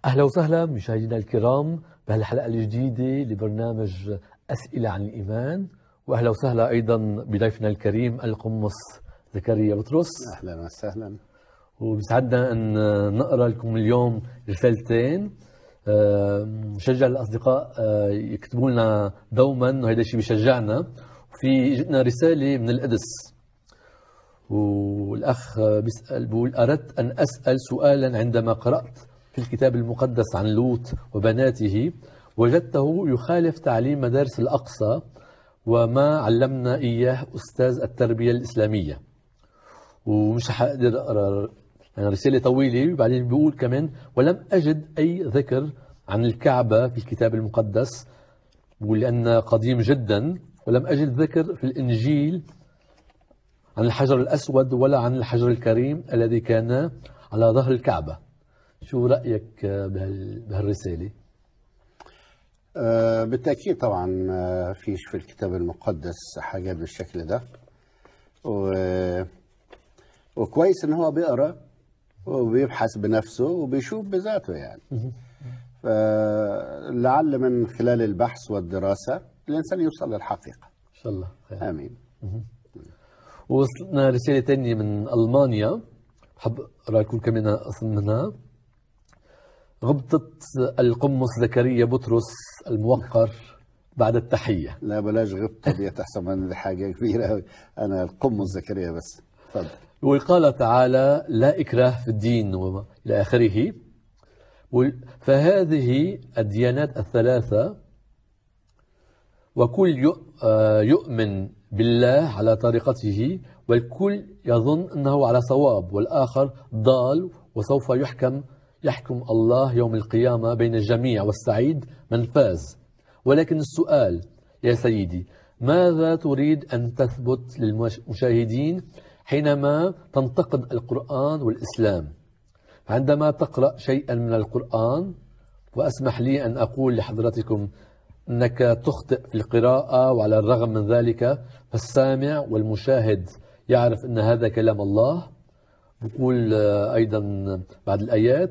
أهلا وسهلا مشاهدينا الكرام بهالحلقة الجديدة لبرنامج أسئلة عن الإيمان وأهلا وسهلا أيضا بضيفنا الكريم القمص زكريا بطرس اهلا وسهلا وبيسعدنا أن نقرأ لكم اليوم رسالتين آه، نشجع الأصدقاء آه، يكتبوا لنا دوما وهذا الشيء بيشجعنا وفي جتنا رسالة من القدس والأخ بيسأل بيقول أردت أن أسأل سؤالا عندما قرأت في الكتاب المقدس عن لوط وبناته وجدته يخالف تعليم مدارس الأقصى وما علمنا إياه أستاذ التربية الإسلامية ومش حقدر أقرأ يعني رسالة طويلة وبعدين بيقول كمان ولم أجد أي ذكر عن الكعبة في الكتاب المقدس بيقول لأنه قديم جدا ولم أجد ذكر في الإنجيل عن الحجر الأسود ولا عن الحجر الكريم الذي كان على ظهر الكعبة شو رأيك بهال- بهالرسالة؟ آه، بالتأكيد طبعا ما فيش في الكتاب المقدس حاجات بالشكل ده و... وكويس ان هو بيقرا وبيبحث بنفسه وبيشوف بذاته يعني فلعل من خلال البحث والدراسة الإنسان يوصل للحقيقة إن شاء الله خير. آمين وصلنا رسالة تانية من ألمانيا بحب أقرأ لكم كمان أصل منها غبطة القمص زكريا بطرس الموقر بعد التحية لا بلاش غبطة دي تحسب من دي حاجة كبيرة أوي أنا القمص زكريا بس اتفضل وقال تعالى لا إكراه في الدين وما إلى آخره وال- فهذه الديانات الثلاثة وكل يؤ- آه، يؤمن بالله على طريقته والكل يظن أنه على صواب والآخر ضال وسوف يحكم يحكم الله يوم القيامة بين الجميع والسعيد من فاز ولكن السؤال يا سيدي ماذا تريد أن تثبت للمشاهدين حينما تنتقد القرآن والإسلام عندما تقرأ شيئا من القرآن وأسمح لي أن أقول لحضراتكم أنك تخطئ في القراءة وعلى الرغم من ذلك فالسامع والمشاهد يعرف أن هذا كلام الله بقول آه، أيضا بعد الآيات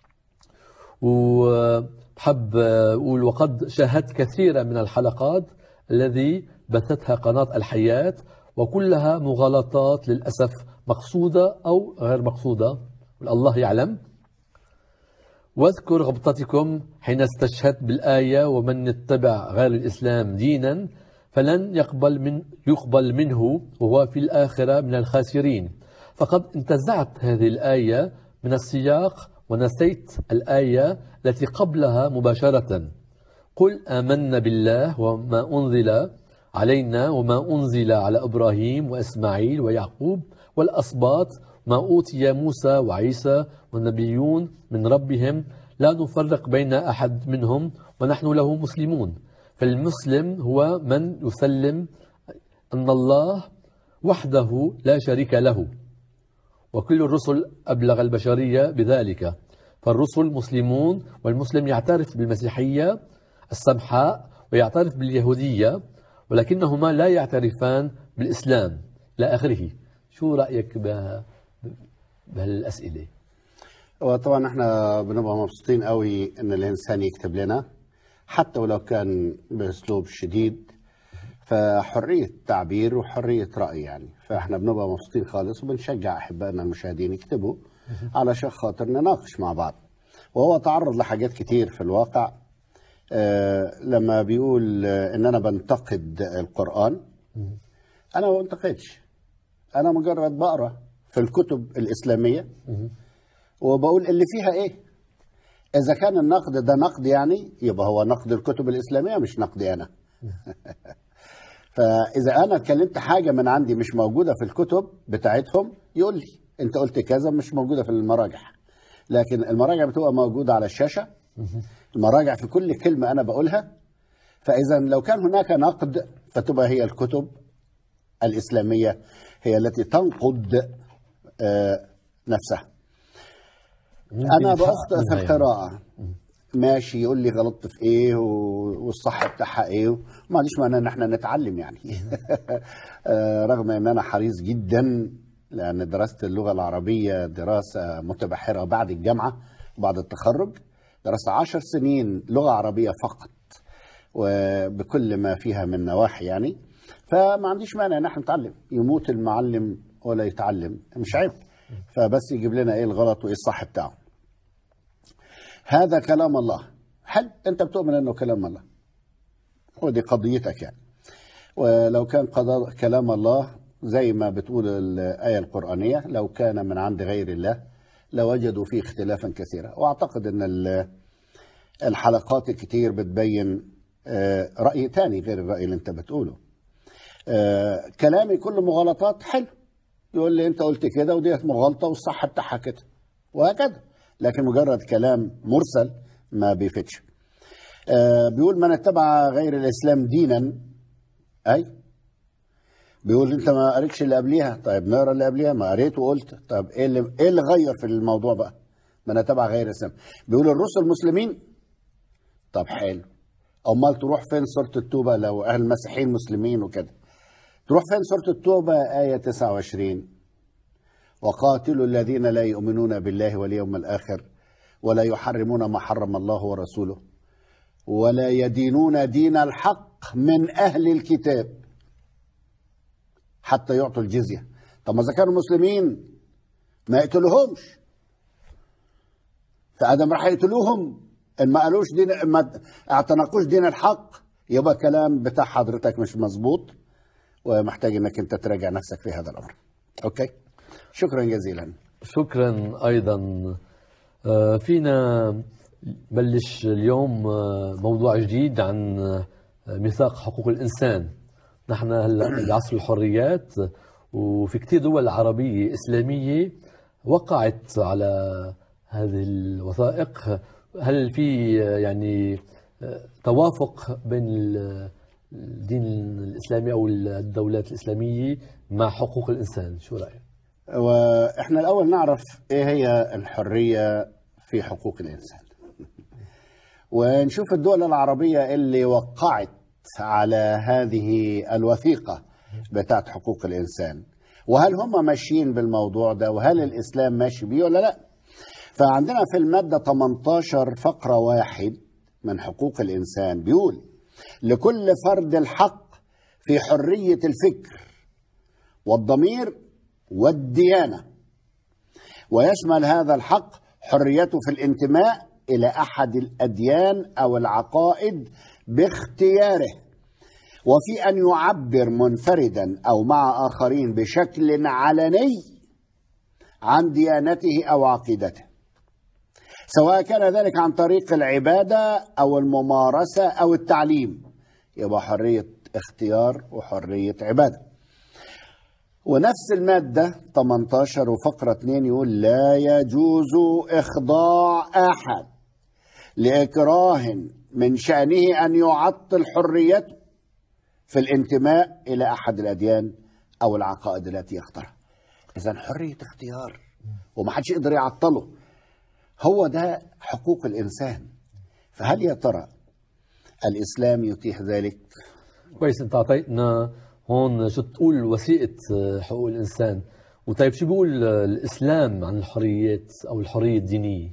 وبحب أقول وقد شاهدت كثيرا من الحلقات الذي بثتها قناة الحياة وكلها مغالطات للأسف مقصودة أو غير مقصودة الله يعلم واذكر غبطتكم حين استشهدت بالآية ومن يتبع غير الإسلام دينا فلن يقبل من يقبل منه وهو في الآخرة من الخاسرين فقد انتزعت هذه الآية من السياق ونسيت الآية التي قبلها مباشرة قل آمنا بالله وما أنزل علينا وما أنزل على إبراهيم وإسماعيل ويعقوب والأسباط ما أوتي موسى وعيسى والنبيون من ربهم لا نفرق بين أحد منهم ونحن له مسلمون فالمسلم هو من يسلم أن الله وحده لا شريك له وكل الرسل أبلغ البشرية بذلك فالرسل مسلمون والمسلم يعترف بالمسيحية السمحاء ويعترف باليهودية ولكنهما لا يعترفان بالإسلام إلى آخره شو رأيك به- بهالأسئلة وطبعا احنا بنبقى مبسوطين قوي ان الانسان يكتب لنا حتى ولو كان باسلوب شديد فحريه تعبير وحريه راي يعني فاحنا بنبقى مبسوطين خالص وبنشجع احبائنا المشاهدين يكتبوا علشان خاطر نناقش مع بعض وهو تعرض لحاجات كتير في الواقع آه لما بيقول آه ان انا بنتقد القران انا ما بنتقدش انا مجرد بقرا في الكتب الاسلاميه وبقول اللي فيها ايه اذا كان النقد ده نقد يعني يبقى هو نقد الكتب الاسلاميه مش نقدي انا فاذا انا اتكلمت حاجه من عندي مش موجوده في الكتب بتاعتهم يقول لي انت قلت كذا مش موجوده في المراجع لكن المراجع بتبقى موجوده على الشاشه المراجع في كل كلمه انا بقولها فاذا لو كان هناك نقد فتبقى هي الكتب الاسلاميه هي التي تنقد آه، نفسها انا بخطئ في القراءه ماشي يقول لي غلطت في ايه و- والصح بتاعها ايه ما عنديش مانع ان احنا نتعلم يعني آه، رغم ان انا حريص جدا لان درست اللغه العربيه دراسه متبحره بعد الجامعه بعد التخرج درست عشر سنين لغة عربية فقط وبكل ما فيها من نواحي يعني فما عنديش مانع ان احنا نتعلم يموت المعلم ولا يتعلم مش عيب فبس يجيب لنا ايه الغلط وايه الصح بتاعه هذا كلام الله هل انت بتؤمن انه كلام الله ودي قضيتك يعني ولو كان قضاء كلام الله زي ما بتقول الآية القرآنية لو كان من عند غير الله لوجدوا فيه اختلافا كثيرا وأعتقد أن ال- الحلقات الكتير بتبين آه، رأي تاني غير الرأي اللي أنت بتقوله آه، كلامي كله مغالطات حلو يقول لي أنت قلت كده وديت مغالطة والصح بتاعها كده وهكذا لكن مجرد كلام مرسل ما بيفتش آه، بيقول من اتبع غير الإسلام دينا أي بيقول انت ما قريتش اللي قبليها طيب نقرا اللي قبليها ما قريت وقلت طب ايه اللي ايه اللي غير في الموضوع بقى ما انا تبع غير الاسلام بيقول الرسل مسلمين طب حلو امال تروح فين سوره التوبه لو اهل المسيحيين مسلمين وكده تروح فين سوره التوبه ايه 29 وقاتلوا الذين لا يؤمنون بالله واليوم الاخر ولا يحرمون ما حرم الله ورسوله ولا يدينون دين الحق من اهل الكتاب حتى يعطوا الجزية طب ما إذا كانوا مسلمين ما يقتلوهمش فآدم راح يقتلوهم إن ما قالوش دين إن ما اعتنقوش دين الحق يبقى الكلام بتاع حضرتك مش مظبوط ومحتاج انك انت تراجع نفسك في هذا الامر. اوكي؟ شكرا جزيلا. شكرا ايضا آه، فينا بلش اليوم آه، موضوع جديد عن آه، ميثاق حقوق الانسان نحن هلا بعصر الحريات وفي كثير دول عربيه اسلاميه وقعت على هذه الوثائق هل في آه، يعني آه، توافق بين ال- الدين الاسلامي او الدولات الاسلاميه مع حقوق الانسان شو رايك واحنا الاول نعرف ايه هي الحريه في حقوق الانسان. ونشوف الدول العربيه اللي وقعت على هذه الوثيقه بتاعت حقوق الانسان. وهل هم ماشيين بالموضوع ده وهل الاسلام ماشي بيه ولا لا؟ فعندنا في الماده 18 فقره واحد من حقوق الانسان بيقول لكل فرد الحق في حريه الفكر والضمير والديانة ويشمل هذا الحق حريته في الانتماء إلى أحد الأديان أو العقائد باختياره وفي أن يعبر منفردا أو مع آخرين بشكل علني عن ديانته أو عقيدته سواء كان ذلك عن طريق العبادة أو الممارسة أو التعليم يبقى حرية اختيار وحرية عبادة ونفس المادة 18 وفقرة 2 يقول لا يجوز إخضاع أحد لإكراه من شأنه أن يعطل حريته في الانتماء إلى أحد الأديان أو العقائد التي يختارها إذا حرية اختيار ومحدش يقدر يعطله هو ده حقوق الإنسان فهل يا ترى الإسلام يتيح ذلك كويس انت اعطيتنا هون شو تقول وثيقه حقوق الانسان وطيب شو بيقول الاسلام عن الحريات او الحريه الدينيه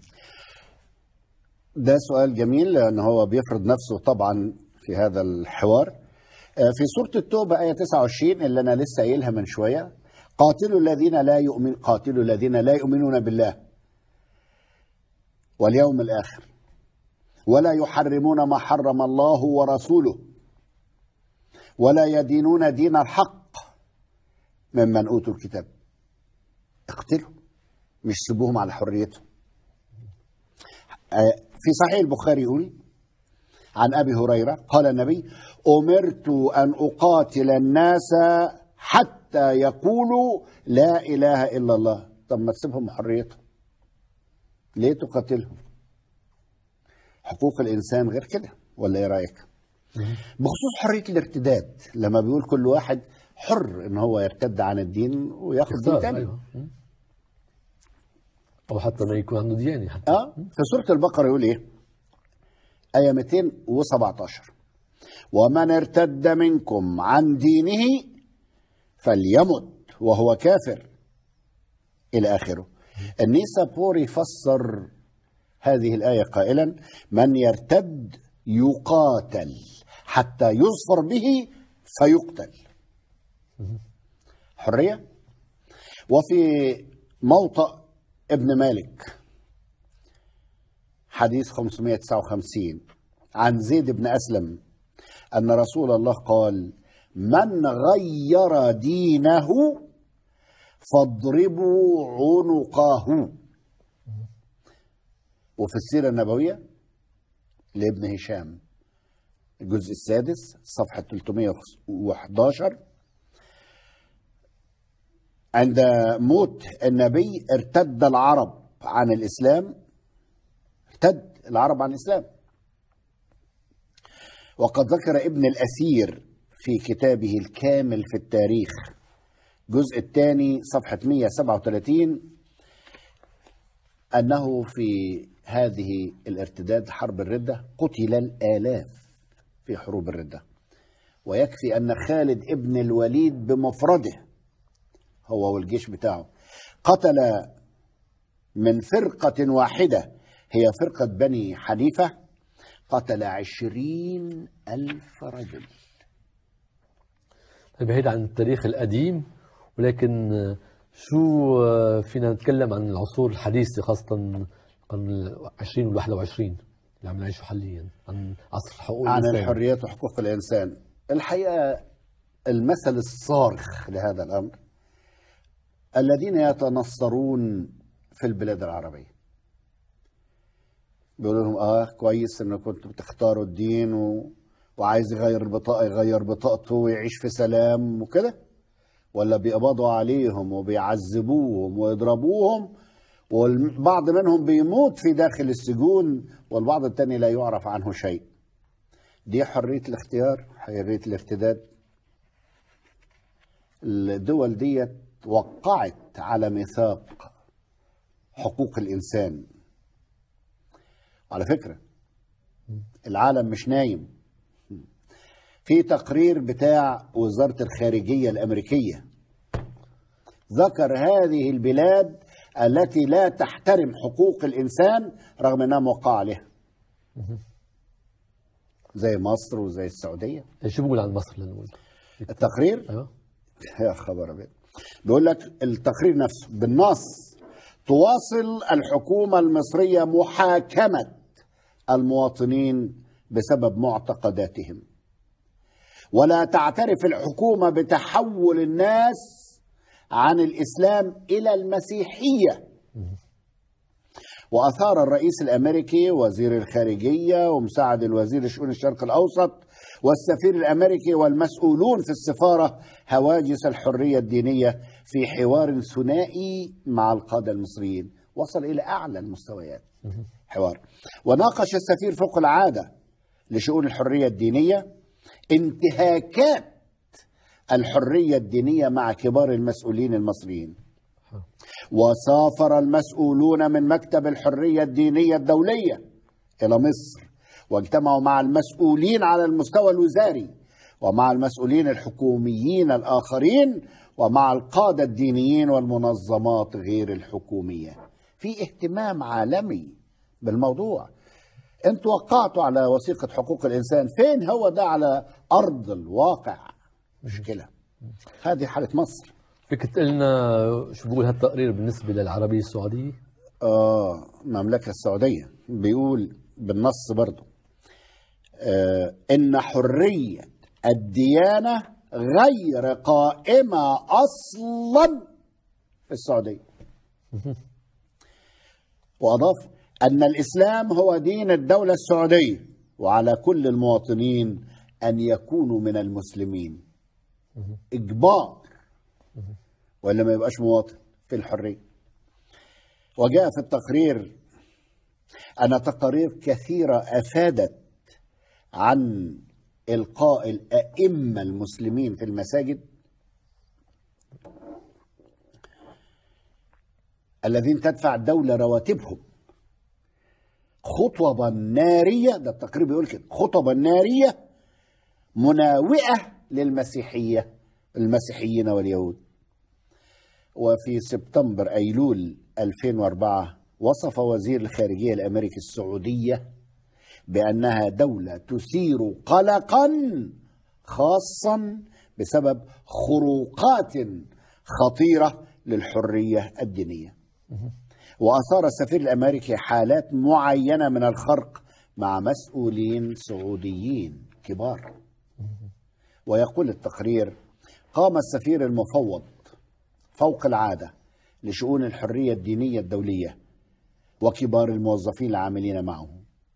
ده سؤال جميل لأن هو بيفرض نفسه طبعا في هذا الحوار آه، في سورة التوبة آية 29 اللي أنا لسه قايلها من شوية قاتلوا الذين لا يؤمن قاتلوا الذين لا يؤمنون بالله واليوم الآخر ولا يحرمون ما حرم الله ورسوله ولا يدينون دين الحق ممن أوتوا الكتاب اقتلوا مش سيبوهم على حريتهم آه، في صحيح البخاري يقول عن ابي هريره قال النبي امرت ان اقاتل الناس حتى يقولوا لا اله الا الله طب ما تسيبهم حريتهم ليه تقاتلهم حقوق الانسان غير كده ولا ايه رايك بخصوص حريه الارتداد لما بيقول كل واحد حر ان هو يرتد عن الدين وياخذ دين اختار تاني ايوه م. او حتى ما يكون عنده ديانه حتى اه في سورة البقرة يقول ايه؟ آية 217 ومن ارتد منكم عن دينه فليمت وهو كافر إلى آخره النيسا بور يفسر هذه الآية قائلا من يرتد يقاتل حتى يظفر به فيقتل حرية وفي موطأ ابن مالك حديث 559 عن زيد بن أسلم أن رسول الله قال من غير دينه فاضربوا عنقه وفي السيرة النبوية لابن هشام الجزء السادس صفحة 311 عند موت النبي ارتد العرب عن الإسلام ارتد العرب عن الإسلام وقد ذكر ابن الأسير في كتابه الكامل في التاريخ الجزء الثاني صفحة 137 أنه في هذه الارتداد حرب الردة قتل الآلاف في حروب الردة ويكفي أن خالد ابن الوليد بمفرده هو والجيش بتاعه قتل من فرقة واحدة هي فرقة بني حنيفة قتل عشرين ألف رجل بعيد عن التاريخ القديم ولكن شو فينا نتكلم عن العصور الحديثة خاصة القرن العشرين والواحد وعشرين اللي عم نعيشه حاليا عن عصر حقوق عن الإنسان. الحريات وحقوق الإنسان الحقيقة المثل الصارخ لهذا الأمر الذين يتنصرون في البلاد العربية بيقولوا لهم اه كويس انكم كنتوا بتختاروا الدين و... وعايز يغير البطاقة يغير بطاقته ويعيش في سلام وكده ولا بيقبضوا عليهم وبيعذبوهم ويضربوهم والبعض منهم بيموت في داخل السجون والبعض التاني لا يعرف عنه شيء دي حرية الاختيار حرية الارتداد الدول دي وقعت على ميثاق حقوق الإنسان على فكرة العالم مش نايم في تقرير بتاع وزارة الخارجية الأمريكية ذكر هذه البلاد التي لا تحترم حقوق الإنسان رغم أنها موقعة عليها زي مصر وزي السعودية شو بقول عن مصر لنقول التقرير ايوه يا خبر أبيض بيقول لك التقرير نفسه بالنص تواصل الحكومة المصرية محاكمة المواطنين بسبب معتقداتهم ولا تعترف الحكومة بتحول الناس عن الإسلام إلى المسيحية وأثار الرئيس الأمريكي وزير الخارجية ومساعد الوزير لشؤون الشرق الأوسط والسفير الأمريكي والمسؤولون في السفارة هواجس الحرية الدينية في حوار ثنائي مع القادة المصريين وصل إلى أعلى المستويات حوار وناقش السفير فوق العادة لشؤون الحرية الدينية انتهاكات الحرية الدينية مع كبار المسؤولين المصريين وسافر المسؤولون من مكتب الحرية الدينية الدولية إلى مصر واجتمعوا مع المسؤولين على المستوى الوزاري ومع المسؤولين الحكوميين الآخرين ومع القادة الدينيين والمنظمات غير الحكومية في اهتمام عالمي بالموضوع انتوا وقعتوا على وثيقة حقوق الإنسان فين هو ده على أرض الواقع مشكلة هذه حالة مصر فيك تقول لنا شو بقول هالتقرير بالنسبة للعربية السعودية آه المملكة السعودية بيقول بالنص برضو آه إن حرية الديانة غير قائمة أصلا في السعودية وأضاف أن الإسلام هو دين الدولة السعودية وعلى كل المواطنين أن يكونوا من المسلمين إجبار ولا ما يبقاش مواطن في الحرية وجاء في التقرير أن تقارير كثيرة أفادت عن إلقاء الأئمة المسلمين في المساجد الذين تدفع الدولة رواتبهم خطبا نارية ده التقرير بيقول كده خطبا نارية مناوئة للمسيحية المسيحيين واليهود وفي سبتمبر أيلول 2004 وصف وزير الخارجية الأمريكي السعودية بأنها دولة تثير قلقا خاصا بسبب خروقات خطيرة للحرية الدينية وأثار السفير الأمريكي حالات معينة من الخرق مع مسؤولين سعوديين كبار ويقول التقرير قام السفير المفوض فوق العادة لشؤون الحرية الدينية الدولية وكبار الموظفين العاملين معه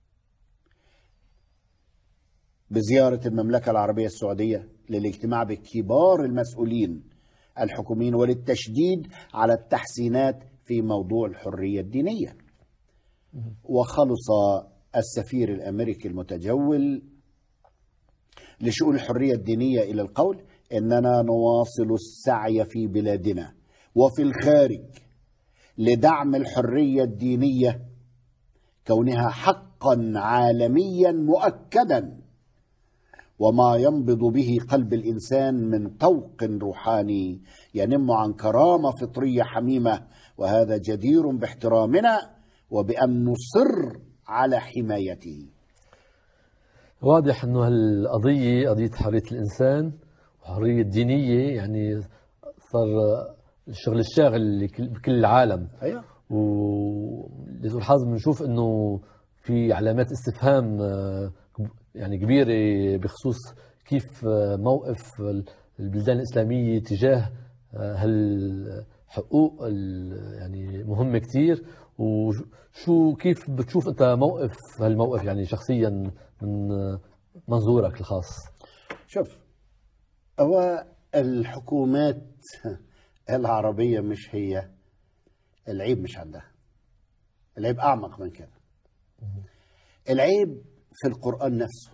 بزيارة المملكة العربية السعودية للاجتماع بكبار المسؤولين الحكوميين وللتشديد على التحسينات في موضوع الحرية الدينية وخلص السفير الأمريكي المتجول لشؤون الحرية الدينية إلى القول إننا نواصل السعي في بلادنا وفي الخارج لدعم الحرية الدينية كونها حقا عالميا مؤكدا وما ينبض به قلب الانسان من طوق روحاني ينم عن كرامه فطريه حميمه وهذا جدير باحترامنا وبان نصر على حمايته. واضح انه هالقضيه قضيه حريه الانسان وحريه دينيه يعني صار الشغل الشاغل بكل العالم ايوه ولذو الحظ بنشوف انه في علامات استفهام يعني كبيره بخصوص كيف موقف البلدان الاسلاميه تجاه هالحقوق يعني مهمه كثير وشو كيف بتشوف انت موقف هالموقف يعني شخصيا من منظورك الخاص شوف هو الحكومات العربية مش هي العيب مش عندها العيب أعمق من كده العيب في القرآن نفسه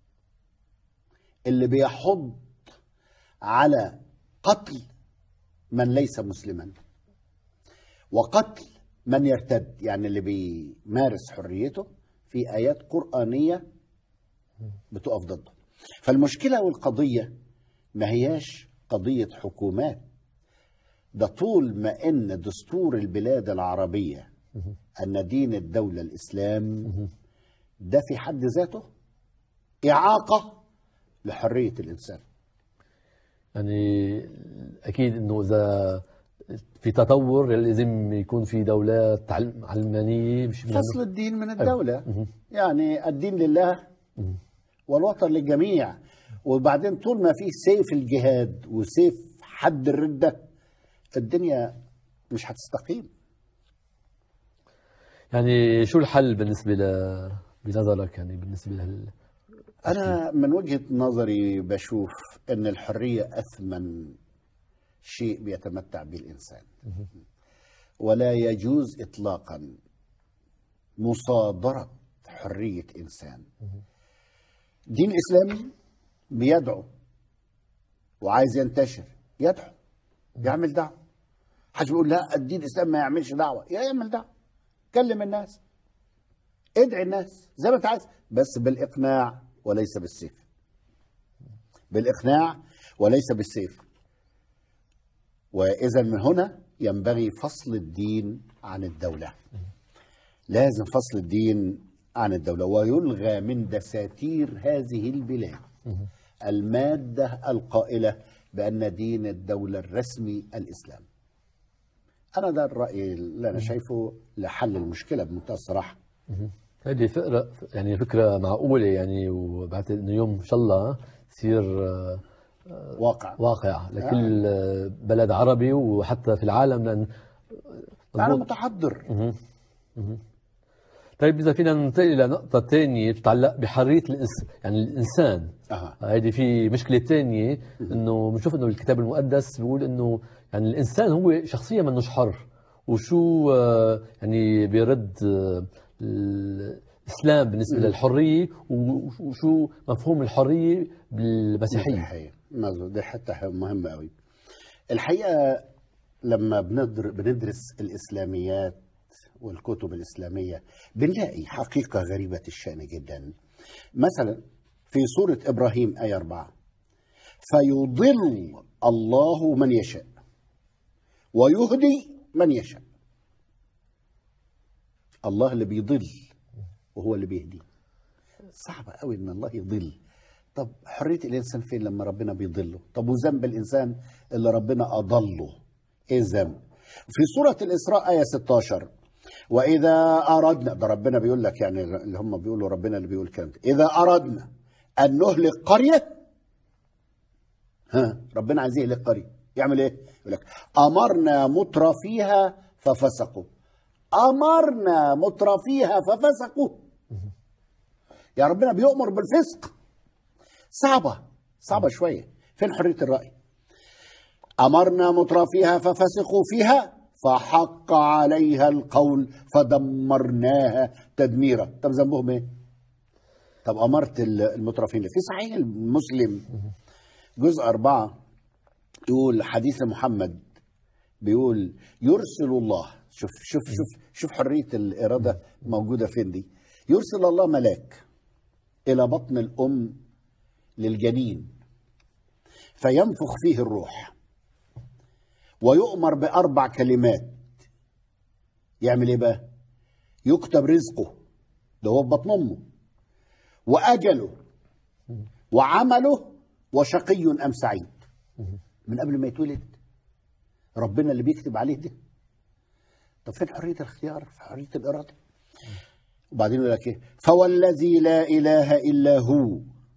اللي بيحض على قتل من ليس مسلما وقتل من يرتد يعني اللي بيمارس حريته في آيات قرآنية بتقف ضده فالمشكلة والقضية ما هياش قضية حكومات ده طول ما ان دستور البلاد العربيه ان دين الدوله الاسلام ده في حد ذاته اعاقه لحريه الانسان يعني اكيد انه اذا في تطور لازم يكون في دولات علمانيه مش فصل الدين من الدوله يعني الدين لله والوطن للجميع وبعدين طول ما في سيف الجهاد وسيف حد الرده الدنيا مش هتستقيم يعني شو الحل بالنسبة ل... بنظرك يعني بالنسبة لهال أنا من وجهة نظري بشوف أن الحرية أثمن شيء بيتمتع به الإنسان ولا يجوز إطلاقا مصادرة حرية إنسان دين الإسلامي بيدعو وعايز ينتشر يدعو يعمل دعوة حد بيقول لا الدين الاسلام ما يعملش دعوه يا يعمل دعوه كلم الناس ادعي الناس زي ما انت عايز بس بالاقناع وليس بالسيف بالاقناع وليس بالسيف واذا من هنا ينبغي فصل الدين عن الدوله لازم فصل الدين عن الدوله ويلغى من دساتير هذه البلاد الماده القائله بان دين الدوله الرسمي الاسلام انا ده الراي اللي انا شايفه لحل المشكله بمنتهى الصراحه هذه فكرة يعني فكرة معقولة يعني وبعتقد انه يوم ان شاء الله تصير واقع واقع لكل آه. بلد عربي وحتى في العالم لان انا متحضر مه. مه. طيب اذا فينا ننتقل الى نقطة ثانية تتعلق بحرية الإنس... يعني الانسان أه. هذه في مشكلة ثانية انه بنشوف انه الكتاب المقدس بيقول انه يعني الانسان هو شخصيا منوش حر وشو يعني بيرد الاسلام بالنسبه للحريه وشو مفهوم الحريه بالمسيحيه مظبوط دي حتى مهمه قوي الحقيقه لما بندر بندرس الاسلاميات والكتب الاسلاميه بنلاقي حقيقه غريبه الشان جدا مثلا في سوره ابراهيم ايه 4 فيضل الله من يشاء ويهدي من يشاء الله اللي بيضل وهو اللي بيهدي صعب قوي ان الله يضل طب حريه الانسان فين لما ربنا بيضله طب وذنب الانسان اللي ربنا اضله ايه الذنب في سوره الاسراء ايه 16 واذا اردنا ده ربنا بيقول لك يعني اللي هم بيقولوا ربنا اللي بيقول كده اذا اردنا ان نهلك قريه ها ربنا عايز يهلك قريه يعمل ايه يقول لك امرنا مترفيها ففسقوا امرنا مترفيها ففسقوا يا ربنا بيؤمر بالفسق صعبه صعبه شويه فين حريه الراي امرنا مترفيها ففسقوا فيها فحق عليها القول فدمرناها تدميرا طب ذنبهم ايه طب امرت المترفين ليه؟ في صحيح المسلم جزء أربعة يقول حديث محمد بيقول يرسل الله شوف شوف شوف شوف حرية الإرادة موجودة فين دي يرسل الله ملاك إلى بطن الأم للجنين فينفخ فيه الروح ويؤمر بأربع كلمات يعمل إيه بقى؟ يكتب رزقه ده هو في بطن أمه وأجله وعمله وشقي أم سعيد من قبل ما يتولد ربنا اللي بيكتب عليه ده طب فين حرية الاختيار في حرية الإرادة وبعدين يقول لك ايه فوالذي لا إله إلا هو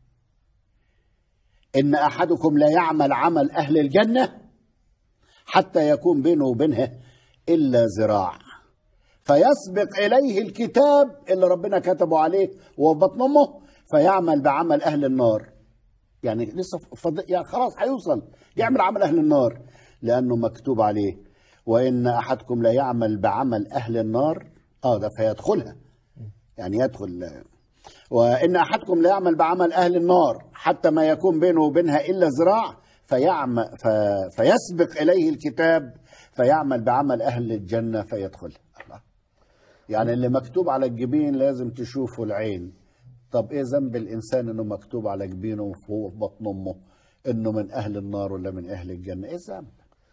إن أحدكم لا يعمل عمل أهل الجنة حتى يكون بينه وبينها إلا ذراع فيسبق إليه الكتاب اللي ربنا كتبه عليه وهو بطن أمه فيعمل بعمل أهل النار يعني لسه فض... يعني خلاص هيوصل يعمل عمل أهل النار لأنه مكتوب عليه وإن أحدكم لا يعمل بعمل أهل النار آه ده فيدخلها يعني يدخل وإن أحدكم لا يعمل بعمل أهل النار حتى ما يكون بينه وبينها إلا ذراع فيعمل ف... فيسبق إليه الكتاب فيعمل بعمل أهل الجنة فيدخلها الله يعني اللي مكتوب على الجبين لازم تشوفه العين طب ايه ذنب الانسان انه مكتوب على جبينه وفوق بطن امه انه من اهل النار ولا من اهل الجنه ايه الذنب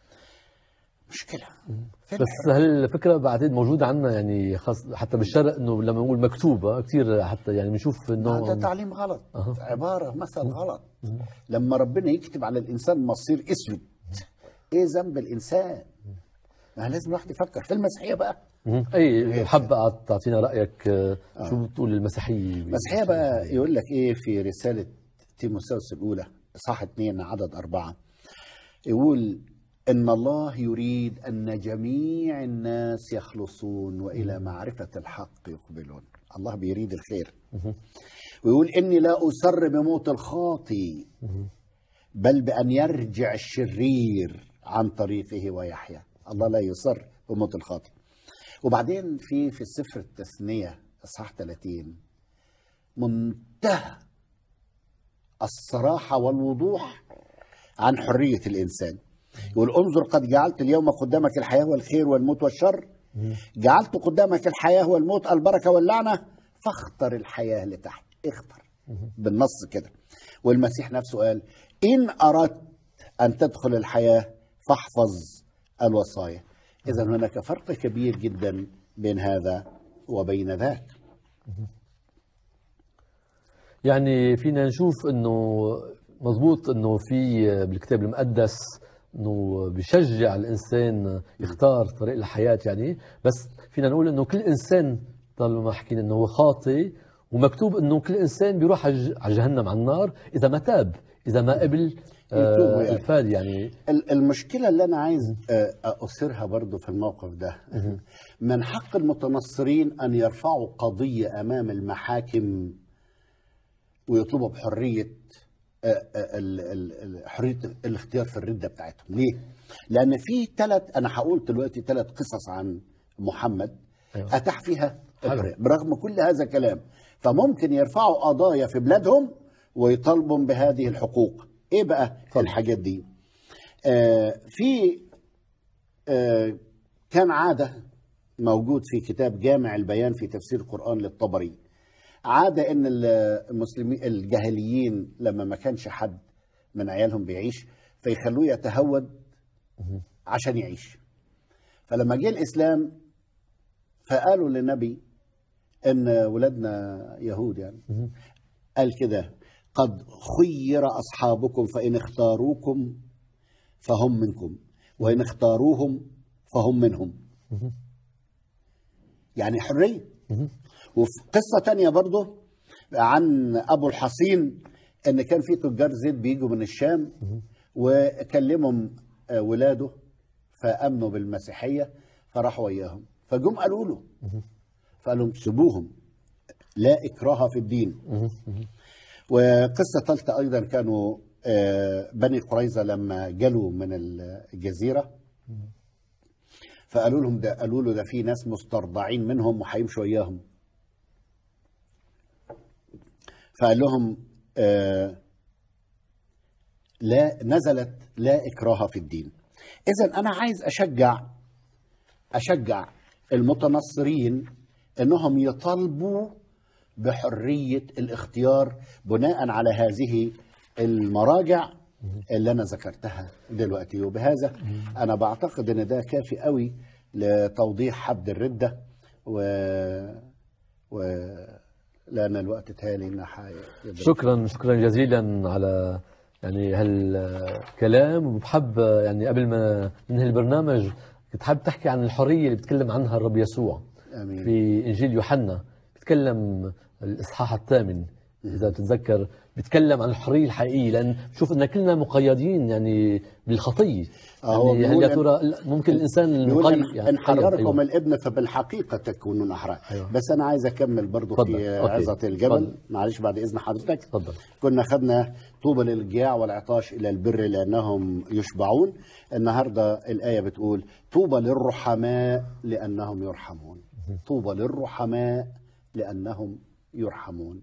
مشكله فين بس هل الفكره بعدين موجوده عندنا يعني خاص حتى بالشرق انه لما نقول مكتوبه كثير حتى يعني بنشوف انه هذا تعليم غلط عباره مثل غلط لما ربنا يكتب على الانسان مصير اسود ايه ذنب الانسان ما لازم الواحد يفكر في المسيحيه بقى مهم. اي حابة تعطينا رايك آه، شو بتقول المسيحيه المسيحيه بقى يقول لك ايه في رساله تيموثاوس الاولى اصحاح اثنين عدد اربعه يقول ان الله يريد ان جميع الناس يخلصون والى معرفه الحق يقبلون الله بيريد الخير ويقول اني لا اسر بموت الخاطي بل بان يرجع الشرير عن طريقه ويحيا الله لا يصر بموت الخاطئ وبعدين في في السفر التثنية اصحاح 30 منتهى الصراحة والوضوح عن حرية الإنسان يقول انظر قد جعلت اليوم قدامك الحياة والخير والموت والشر جعلت قدامك الحياة والموت البركة واللعنة فاختر الحياة لتحت اختر بالنص كده والمسيح نفسه قال إن أردت أن تدخل الحياة فاحفظ الوصايا إذا هناك فرق كبير جدا بين هذا وبين ذاك يعني فينا نشوف انه مزبوط انه في بالكتاب المقدس انه بشجع الانسان يختار طريق الحياه يعني بس فينا نقول انه كل انسان طالما حكينا انه هو خاطئ ومكتوب انه كل انسان بيروح على على جهنم على النار اذا ما تاب اذا ما قبل آه يتوب يعني. الفاد يعني ال- المشكلة اللي أنا عايز آه، أثيرها برضو في الموقف ده من حق المتنصرين أن يرفعوا قضية أمام المحاكم ويطلبوا بحرية آه، آه، ال- ال- ال- حرية الاختيار في الردة بتاعتهم ليه؟ لأن في ثلاث أنا هقول دلوقتي ثلاث قصص عن محمد أيوة. أتاح فيها حلو. الحرية برغم كل هذا الكلام فممكن يرفعوا قضايا في بلادهم ويطالبوا بهذه الحقوق ايه بقى الحاجات دي آه في آه كان عادة موجود في كتاب جامع البيان في تفسير القرآن للطبري عادة ان المسلمين الجاهليين لما ما كانش حد من عيالهم بيعيش فيخلوه يتهود عشان يعيش فلما جه الإسلام فقالوا للنبي ان ولادنا يهود يعني قال كده قد خير اصحابكم فان اختاروكم فهم منكم وان اختاروهم فهم منهم يعني حريه وفي قصه تانية برضه عن ابو الحصين ان كان في تجار زيت بيجوا من الشام وكلمهم آه، ولاده فامنوا بالمسيحيه فراحوا وياهم فجم قالوا له فقال لهم سيبوهم لا اكراه في الدين وقصه ثالثه ايضا كانوا آه، بني قريظه لما جلوا من الجزيره فقالوا لهم ده قالوا له ده في ناس مسترضعين منهم وهيمشوا وياهم فقال لهم آه، لا نزلت لا اكراه في الدين اذا انا عايز اشجع اشجع المتنصرين انهم يطالبوا بحريه الاختيار بناء على هذه المراجع اللي انا ذكرتها دلوقتي وبهذا انا بعتقد ان ده كافي قوي لتوضيح حد الرده و و لان الوقت تالي ان حي- شكرا شكرا جزيلا على يعني هالكلام وبحب يعني قبل ما ننهي البرنامج كنت حابب تحكي عن الحريه اللي بيتكلم عنها الرب يسوع امين في انجيل يوحنا بيتكلم الاصحاح الثامن اذا بتتذكر بيتكلم عن الحريه الحقيقيه لان بشوف ان كلنا مقيدين يعني بالخطيه آه، هو يعني هل يا بيقول ترى ممكن الانسان بيقول المقيد إن, إن حرر، حيركم أيوة. الابن فبالحقيقة تكونون أحرار أيوة. بس أنا عايز أكمل برضو اتفضل. في أوكي. عظة الجبل اتفضل. معلش بعد إذن حضرتك تفضل كنا خدنا طوبى للجياع والعطاش إلى البر لأنهم يشبعون النهاردة الآية بتقول طوبى للرحماء لأنهم يرحمون طوبى للرحماء لأنهم يرحمون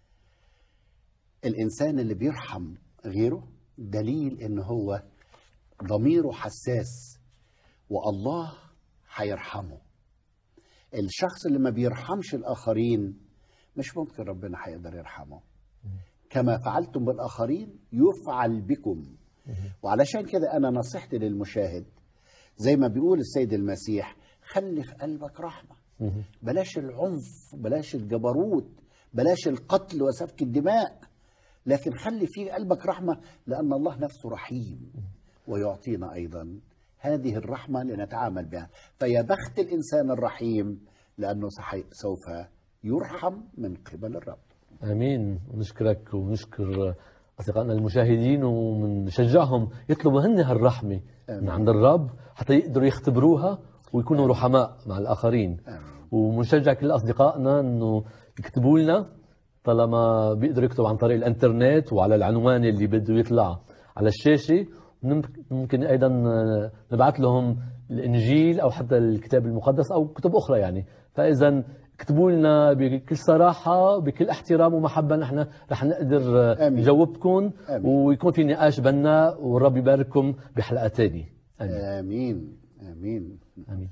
الإنسان اللي بيرحم غيره دليل إن هو ضميره حساس والله هيرحمه الشخص اللي ما بيرحمش الآخرين مش ممكن ربنا هيقدر يرحمه كما فعلتم بالآخرين يفعل بكم وعلشان كده أنا نصيحتي للمشاهد زي ما بيقول السيد المسيح خلي في قلبك رحمة بلاش العنف بلاش الجبروت بلاش القتل وسفك الدماء لكن خلي في قلبك رحمة لأن الله نفسه رحيم ويعطينا أيضا هذه الرحمة لنتعامل بها فيا بخت الإنسان الرحيم لأنه سحي- سوف يرحم من قبل الرب امين ونشكرك ونشكر اصدقائنا المشاهدين ونشجعهم يطلبوا هن هالرحمه من آمين. عند الرب حتى يقدروا يختبروها ويكونوا رحماء مع الاخرين آمين. ومنشجع كل اصدقائنا انه يكتبوا لنا طالما بيقدروا يكتبوا عن طريق الانترنت وعلى العنوان اللي بده يطلع على الشاشه ممكن- ممكن ايضا نبعث لهم الانجيل او حتى الكتاب المقدس او كتب اخرى يعني فاذا اكتبوا لنا بكل صراحه بكل احترام ومحبه نحن رح نقدر آمين. نجاوبكم آمين. ويكون في نقاش بناء والرب يبارككم بحلقه ثانيه امين آمين آمين امين